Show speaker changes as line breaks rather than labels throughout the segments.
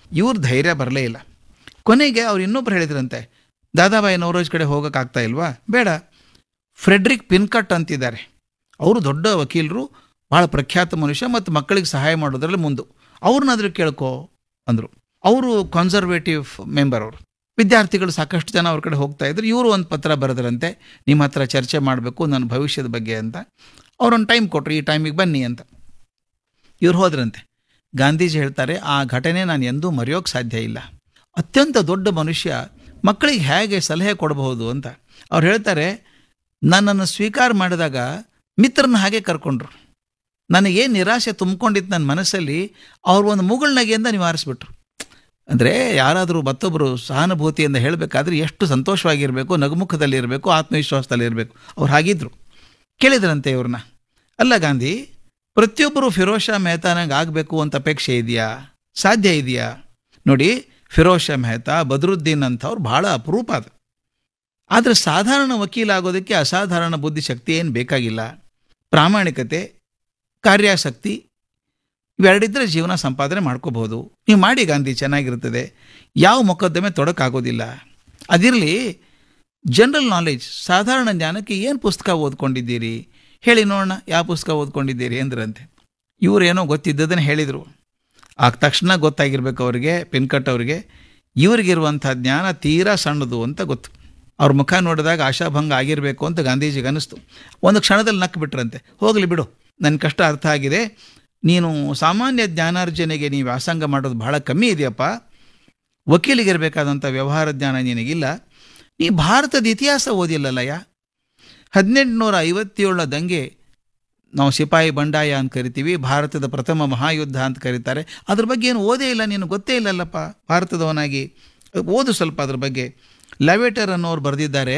ಇವ್ರ ಧೈರ್ಯ ಬರಲೇ ಇಲ್ಲ ಕೊನೆಗೆ ಅವ್ರು ಇನ್ನೊಬ್ರು ಹೇಳಿದ್ರಂತೆ ದಾದಾಬಾಯಿ ನವರೋಜ್ ಕಡೆ ಹೋಗೋಕ್ಕಾಗ್ತಾ ಇಲ್ವಾ ಬೇಡ ಫ್ರೆಡ್ರಿಕ್ ಪಿನ್ಕಟ್ ಅಂತಿದ್ದಾರೆ ಅವರು ದೊಡ್ಡ ವಕೀಲರು ಭಾಳ ಪ್ರಖ್ಯಾತ ಮನುಷ್ಯ ಮತ್ತು ಮಕ್ಕಳಿಗೆ ಸಹಾಯ ಮಾಡೋದ್ರಲ್ಲಿ ಮುಂದು ಅವ್ರನ್ನಾದ್ರೂ ಕೇಳ್ಕೊ ಅಂದರು ಅವರು ಕನ್ಸರ್ವೇಟಿವ್ ಮೆಂಬರ್ ಅವರು ವಿದ್ಯಾರ್ಥಿಗಳು ಸಾಕಷ್ಟು ಜನ ಅವ್ರ ಕಡೆ ಹೋಗ್ತಾ ಇದ್ರು ಇವರು ಒಂದು ಪತ್ರ ಬರೆದ್ರಂತೆ ನಿಮ್ಮ ಹತ್ರ ಚರ್ಚೆ ಮಾಡಬೇಕು ನನ್ನ ಭವಿಷ್ಯದ ಬಗ್ಗೆ ಅಂತ ಅವ್ರೊಂದು ಟೈಮ್ ಕೊಟ್ಟರು ಈ ಟೈಮಿಗೆ ಬನ್ನಿ ಅಂತ ಇವ್ರು ಹೋದ್ರಂತೆ ಗಾಂಧೀಜಿ ಹೇಳ್ತಾರೆ ಆ ಘಟನೆ ನಾನು ಎಂದೂ ಮರೆಯೋಕ್ಕೆ ಸಾಧ್ಯ ಇಲ್ಲ ಅತ್ಯಂತ ದೊಡ್ಡ ಮನುಷ್ಯ ಮಕ್ಕಳಿಗೆ ಹೇಗೆ ಸಲಹೆ ಕೊಡಬಹುದು ಅಂತ ಅವ್ರು ಹೇಳ್ತಾರೆ ನನ್ನನ್ನು ಸ್ವೀಕಾರ ಮಾಡಿದಾಗ ಮಿತ್ರನ ಹಾಗೆ ಕರ್ಕೊಂಡ್ರು ನನಗೇನು ನಿರಾಶೆ ತುಂಬಿಕೊಂಡಿತ್ತು ನನ್ನ ಮನಸ್ಸಲ್ಲಿ ಅವ್ರು ಒಂದು ಮುಗುಳ್ನಗೆಯಿಂದ ನಿವಾರಿಸ್ಬಿಟ್ರು ಅಂದರೆ ಯಾರಾದರೂ ಮತ್ತೊಬ್ಬರು ಸಹಾನುಭೂತಿಯಿಂದ ಹೇಳಬೇಕಾದ್ರೆ ಎಷ್ಟು ಸಂತೋಷವಾಗಿರಬೇಕು ನಗುಮುಖದಲ್ಲಿರಬೇಕು ಆತ್ಮವಿಶ್ವಾಸದಲ್ಲಿರಬೇಕು ಅವ್ರು ಹಾಗಿದ್ರು ಕೇಳಿದ್ರಂತೆ ಇವ್ರನ್ನ ಅಲ್ಲ ಗಾಂಧಿ ಪ್ರತಿಯೊಬ್ಬರು ಫಿರೋಜ್ ಶಾ ಮೆಹತಾನಾಗ ಆಗಬೇಕು ಅಂತ ಅಪೇಕ್ಷೆ ಇದೆಯಾ ಸಾಧ್ಯ ಇದೆಯಾ ನೋಡಿ ಫಿರೋಜ್ ಶಾ ಮೆಹತಾ ಬದ್ರುದ್ದೀನ್ ಅಂಥವ್ರು ಭಾಳ ಅಪರೂಪ ಅದು ಆದರೆ ಸಾಧಾರಣ ವಕೀಲ ಆಗೋದಕ್ಕೆ ಅಸಾಧಾರಣ ಬುದ್ಧಿಶಕ್ತಿ ಏನು ಬೇಕಾಗಿಲ್ಲ ಪ್ರಾಮಾಣಿಕತೆ ಕಾರ್ಯಾಸಕ್ತಿ ಇವೆರಡಿದ್ರೆ ಜೀವನ ಸಂಪಾದನೆ ಮಾಡ್ಕೋಬಹುದು ನೀವು ಮಾಡಿ ಗಾಂಧಿ ಚೆನ್ನಾಗಿರ್ತದೆ ಯಾವ ಮೊಕದ್ದಮೆ ತೊಡಕಾಗೋದಿಲ್ಲ ಅದಿರಲಿ ಜನರಲ್ ನಾಲೆಜ್ ಸಾಧಾರಣ ಜ್ಞಾನಕ್ಕೆ ಏನು ಪುಸ್ತಕ ಓದ್ಕೊಂಡಿದ್ದೀರಿ ಹೇಳಿ ನೋಡೋಣ ಯಾವ ಪುಸ್ತಕ ಓದ್ಕೊಂಡಿದ್ದೀರಿ ಅಂದ್ರಂತೆ ಇವರೇನೋ ಗೊತ್ತಿದ್ದದನ್ನು ಹೇಳಿದರು ಆಗ ತಕ್ಷಣ ಗೊತ್ತಾಗಿರ್ಬೇಕು ಅವರಿಗೆ ಪಿನ್ಕಟ್ ಅವರಿಗೆ ಇವ್ರಿಗಿರುವಂಥ ಜ್ಞಾನ ತೀರಾ ಸಣ್ಣದು ಅಂತ ಗೊತ್ತು ಅವ್ರ ಮುಖ ನೋಡಿದಾಗ ಆಶಾಭಂಗ ಆಗಿರಬೇಕು ಅಂತ ಗಾಂಧೀಜಿಗೆ ಅನ್ನಿಸ್ತು ಒಂದು ಕ್ಷಣದಲ್ಲಿ ನಕ್ಕು ಬಿಟ್ರಂತೆ ಹೋಗಲಿ ಬಿಡು ನನ್ನ ಕಷ್ಟ ಅರ್ಥ ಆಗಿದೆ ನೀನು ಸಾಮಾನ್ಯ ಜ್ಞಾನಾರ್ಜನೆಗೆ ನೀವು ವ್ಯಾಸಂಗ ಮಾಡೋದು ಬಹಳ ಕಮ್ಮಿ ಇದೆಯಪ್ಪ ವಕೀಲಿಗಿರಬೇಕಾದಂಥ ವ್ಯವಹಾರ ಜ್ಞಾನ ನಿನಗಿಲ್ಲ ನೀ ಭಾರತದ ಇತಿಹಾಸ ಓದಿಲ್ಲಲ್ಲಯ್ಯ ಹದಿನೆಂಟುನೂರ ಐವತ್ತೇಳರ ದಂಗೆ ನಾವು ಸಿಪಾಯಿ ಬಂಡಾಯ ಅಂತ ಕರಿತೀವಿ ಭಾರತದ ಪ್ರಥಮ ಮಹಾಯುದ್ಧ ಅಂತ ಕರೀತಾರೆ ಅದ್ರ ಬಗ್ಗೆ ಏನು ಓದೇ ಇಲ್ಲ ನೀನು ಗೊತ್ತೇ ಇಲ್ಲಲ್ಲಪ್ಪ ಭಾರತದವನಾಗಿ ಓದು ಸ್ವಲ್ಪ ಅದ್ರ ಬಗ್ಗೆ ಲೆವೆಟರ್ ಅನ್ನೋರು ಬರೆದಿದ್ದಾರೆ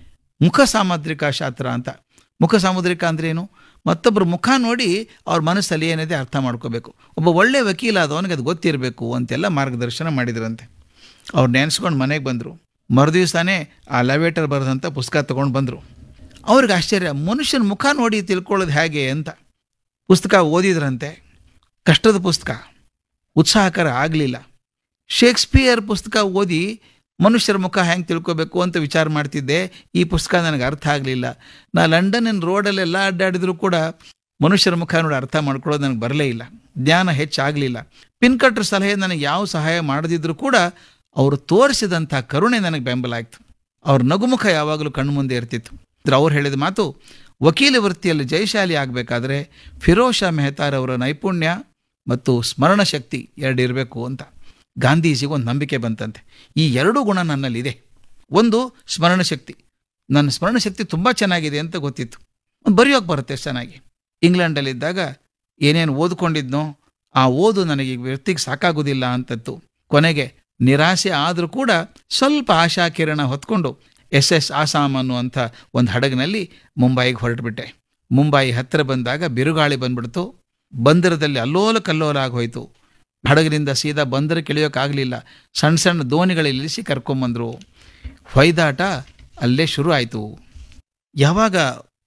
ಮುಖ ಸಾಮುದ್ರಿಕ ಶಾಸ್ತ್ರ ಅಂತ ಮುಖ ಸಾಮುದ್ರಿಕ ಅಂದ್ರೇನು ಮತ್ತೊಬ್ಬರು ಮುಖ ನೋಡಿ ಅವ್ರ ಮನಸ್ಸಲ್ಲಿ ಏನಿದೆ ಅರ್ಥ ಮಾಡ್ಕೋಬೇಕು ಒಬ್ಬ ಒಳ್ಳೆ ವಕೀಲ ಆದವನಿಗೆ ಅದು ಗೊತ್ತಿರಬೇಕು ಅಂತೆಲ್ಲ ಮಾರ್ಗದರ್ಶನ ಮಾಡಿದ್ರಂತೆ ಅವ್ರು ನೆನೆಸ್ಕೊಂಡು ಮನೆಗೆ ಬಂದರು ಮರುದಿವಸನೇ ಆ ಲೆವೇಟರ್ ಬರೆದಂಥ ಪುಸ್ತಕ ತೊಗೊಂಡು ಬಂದರು ಅವ್ರಿಗೆ ಆಶ್ಚರ್ಯ ಮನುಷ್ಯನ ಮುಖ ನೋಡಿ ತಿಳ್ಕೊಳ್ಳೋದು ಹೇಗೆ ಅಂತ ಪುಸ್ತಕ ಓದಿದ್ರಂತೆ ಕಷ್ಟದ ಪುಸ್ತಕ ಉತ್ಸಾಹಕರ ಆಗಲಿಲ್ಲ ಶೇಕ್ಸ್ಪಿಯರ್ ಪುಸ್ತಕ ಓದಿ ಮನುಷ್ಯರ ಮುಖ ಹೆಂಗೆ ತಿಳ್ಕೊಬೇಕು ಅಂತ ವಿಚಾರ ಮಾಡ್ತಿದ್ದೆ ಈ ಪುಸ್ತಕ ನನಗೆ ಅರ್ಥ ಆಗಲಿಲ್ಲ ನಾ ಲಂಡನ್ನಿನ ರೋಡಲ್ಲೆಲ್ಲ ಅಡ್ಡಾಡಿದ್ರು ಕೂಡ ಮನುಷ್ಯರ ಮುಖ ನೋಡಿ ಅರ್ಥ ಮಾಡ್ಕೊಳ್ಳೋದು ನನಗೆ ಬರಲೇ ಇಲ್ಲ ಜ್ಞಾನ ಹೆಚ್ಚಾಗಲಿಲ್ಲ ಪಿನ್ಕಟ್ರ ಸಲಹೆ ನನಗೆ ಯಾವ ಸಹಾಯ ಮಾಡದಿದ್ರು ಕೂಡ ಅವರು ತೋರಿಸಿದಂಥ ಕರುಣೆ ನನಗೆ ಬೆಂಬಲ ಆಯಿತು ಅವ್ರ ನಗುಮುಖ ಯಾವಾಗಲೂ ಕಣ್ಮುಂದೆ ಇರ್ತಿತ್ತು ಅವ್ರು ಹೇಳಿದ ಮಾತು ವಕೀಲ ವೃತ್ತಿಯಲ್ಲಿ ಜಯಶಾಲಿ ಆಗಬೇಕಾದ್ರೆ ಫಿರೋಜ್ ಶಾ ಮೆಹತಾರವರ ನೈಪುಣ್ಯ ಮತ್ತು ಸ್ಮರಣ ಶಕ್ತಿ ಎರಡು ಇರಬೇಕು ಅಂತ ಗಾಂಧೀಜಿಗೆ ಒಂದು ನಂಬಿಕೆ ಬಂತಂತೆ ಈ ಎರಡೂ ಗುಣ ನನ್ನಲ್ಲಿದೆ ಒಂದು ಸ್ಮರಣ ಶಕ್ತಿ ನನ್ನ ಸ್ಮರಣ ಶಕ್ತಿ ತುಂಬ ಚೆನ್ನಾಗಿದೆ ಅಂತ ಗೊತ್ತಿತ್ತು ಬರೆಯೋಕೆ ಬರುತ್ತೆ ಚೆನ್ನಾಗಿ ಇಂಗ್ಲೆಂಡಲ್ಲಿದ್ದಾಗ ಏನೇನು ಓದ್ಕೊಂಡಿದ್ನೋ ಆ ಓದು ನನಗೆ ವ್ಯಕ್ತಿಗೆ ಸಾಕಾಗೋದಿಲ್ಲ ಅಂತತ್ತು ಕೊನೆಗೆ ನಿರಾಸೆ ಆದರೂ ಕೂಡ ಸ್ವಲ್ಪ ಆಶಾ ಕಿರಣ ಹೊತ್ಕೊಂಡು ಎಸ್ ಎಸ್ ಆಸಾಮ್ ಅನ್ನುವಂಥ ಒಂದು ಹಡಗಿನಲ್ಲಿ ಮುಂಬೈಗೆ ಹೊರಟುಬಿಟ್ಟೆ ಮುಂಬೈ ಹತ್ತಿರ ಬಂದಾಗ ಬಿರುಗಾಳಿ ಬಂದ್ಬಿಡ್ತು ಬಂದರದಲ್ಲಿ ಅಲ್ಲೋಲ ಕಲ್ಲೋಲ ಆಗೋಯ್ತು ಹಡಗಿನಿಂದ ಸೀದಾ ಬಂದರಕ್ಕೆ ಇಳಿಯೋಕ್ಕಾಗಲಿಲ್ಲ ಸಣ್ಣ ಸಣ್ಣ ದೋಣಿಗಳಲ್ಲಿ ಇಳಿಸಿ ಕರ್ಕೊಂಬಂದರು ಹೊಯ್ದಾಟ ಅಲ್ಲೇ ಶುರು ಆಯಿತು ಯಾವಾಗ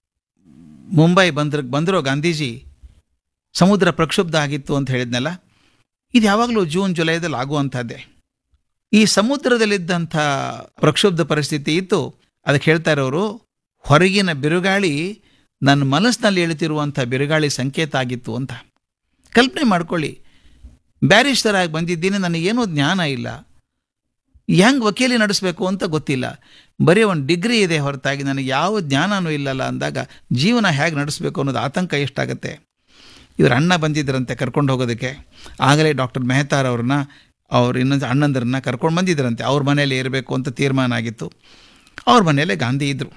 ಮುಂಬೈ ಬಂದ್ರಕ್ಕೆ ಬಂದರೋ ಗಾಂಧೀಜಿ ಸಮುದ್ರ ಪ್ರಕ್ಷುಬ್ಧ ಆಗಿತ್ತು ಅಂತ ಹೇಳಿದ್ನಲ್ಲ ಇದು ಯಾವಾಗಲೂ ಜೂನ್ ಜುಲೈದಲ್ಲಿ ಆಗುವಂಥದ್ದೇ ಈ ಸಮುದ್ರದಲ್ಲಿದ್ದಂಥ ಪ್ರಕ್ಷುಬ್ಧ ಪರಿಸ್ಥಿತಿ ಇತ್ತು ಅದಕ್ಕೆ ಹೇಳ್ತಾರೆ ಅವರು ಹೊರಗಿನ ಬಿರುಗಾಳಿ ನನ್ನ ಮನಸ್ಸಿನಲ್ಲಿ ಹೇಳ್ತಿರುವಂಥ ಬಿರುಗಾಳಿ ಸಂಕೇತ ಆಗಿತ್ತು ಅಂತ ಕಲ್ಪನೆ ಮಾಡ್ಕೊಳ್ಳಿ ಬ್ಯಾರಿಸ್ಟರ್ ಆಗಿ ಬಂದಿದ್ದೀನಿ ನನಗೇನೂ ಜ್ಞಾನ ಇಲ್ಲ ಹೆಂಗೆ ವಕೀಲಿ ನಡೆಸಬೇಕು ಅಂತ ಗೊತ್ತಿಲ್ಲ ಬರೀ ಒಂದು ಡಿಗ್ರಿ ಇದೆ ಹೊರತಾಗಿ ನನಗೆ ಯಾವ ಜ್ಞಾನನೂ ಇಲ್ಲಲ್ಲ ಅಂದಾಗ ಜೀವನ ಹೇಗೆ ನಡೆಸಬೇಕು ಅನ್ನೋದು ಆತಂಕ ಎಷ್ಟಾಗತ್ತೆ ಇವ್ರ ಅಣ್ಣ ಬಂದಿದ್ದರಂತೆ ಕರ್ಕೊಂಡು ಹೋಗೋದಕ್ಕೆ ಆಗಲೇ ಡಾಕ್ಟರ್ ಮೆಹತಾರ್ ಅವ್ರನ್ನ ಅವ್ರ ಇನ್ನೊಂದು ಅಣ್ಣಂದರನ್ನ ಕರ್ಕೊಂಡು ಬಂದಿದ್ದರಂತೆ ಅವ್ರ ಮನೆಯಲ್ಲಿ ಇರಬೇಕು ಅಂತ ತೀರ್ಮಾನ ಆಗಿತ್ತು ಅವ್ರ ಮನೆಯಲ್ಲೇ ಗಾಂಧಿ ಇದ್ದರು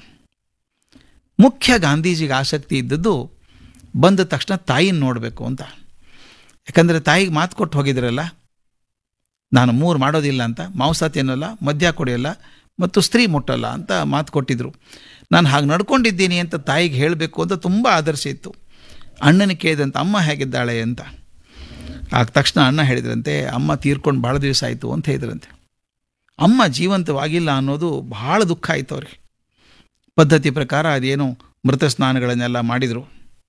ಮುಖ್ಯ ಗಾಂಧೀಜಿಗೆ ಆಸಕ್ತಿ ಇದ್ದದ್ದು ಬಂದ ತಕ್ಷಣ ತಾಯಿನ ನೋಡಬೇಕು ಅಂತ ಯಾಕಂದರೆ ತಾಯಿಗೆ ಮಾತು ಕೊಟ್ಟು ಹೋಗಿದ್ರಲ್ಲ ನಾನು ಮೂರು ಮಾಡೋದಿಲ್ಲ ಅಂತ ಮಾಂಸ ತಿನ್ನಲ್ಲ ಮದ್ಯ ಕುಡಿಯಲ್ಲ ಮತ್ತು ಸ್ತ್ರೀ ಮುಟ್ಟಲ್ಲ ಅಂತ ಮಾತು ಕೊಟ್ಟಿದ್ರು ನಾನು ಹಾಗೆ ನಡ್ಕೊಂಡಿದ್ದೀನಿ ಅಂತ ತಾಯಿಗೆ ಹೇಳಬೇಕು ಅಂತ ತುಂಬ ಆದರ್ಶ ಇತ್ತು ಅಣ್ಣನ ಕೇಳಿದಂತ ಅಮ್ಮ ಹೇಗಿದ್ದಾಳೆ ಅಂತ ಆಗ ತಕ್ಷಣ ಅಣ್ಣ ಹೇಳಿದ್ರಂತೆ ಅಮ್ಮ ತೀರ್ಕೊಂಡು ಭಾಳ ದಿವಸ ಆಯಿತು ಅಂತ ಹೇಳಿದ್ರಂತೆ ಅಮ್ಮ ಜೀವಂತವಾಗಿಲ್ಲ ಅನ್ನೋದು ಭಾಳ ದುಃಖ ಆಯಿತು ಅವ್ರಿಗೆ ಪದ್ಧತಿ ಪ್ರಕಾರ ಅದೇನು ಮೃತ ಸ್ನಾನಗಳನ್ನೆಲ್ಲ ಮಾಡಿದರು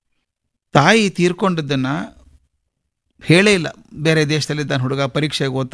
ತಾಯಿ ತೀರ್ಕೊಂಡಿದ್ದನ್ನು ಹೇಳೇ ಇಲ್ಲ ಬೇರೆ ದೇಶದಲ್ಲಿದ್ದ ಹುಡುಗ ಪರೀಕ್ಷೆಗೆ ಓದ್ತಾ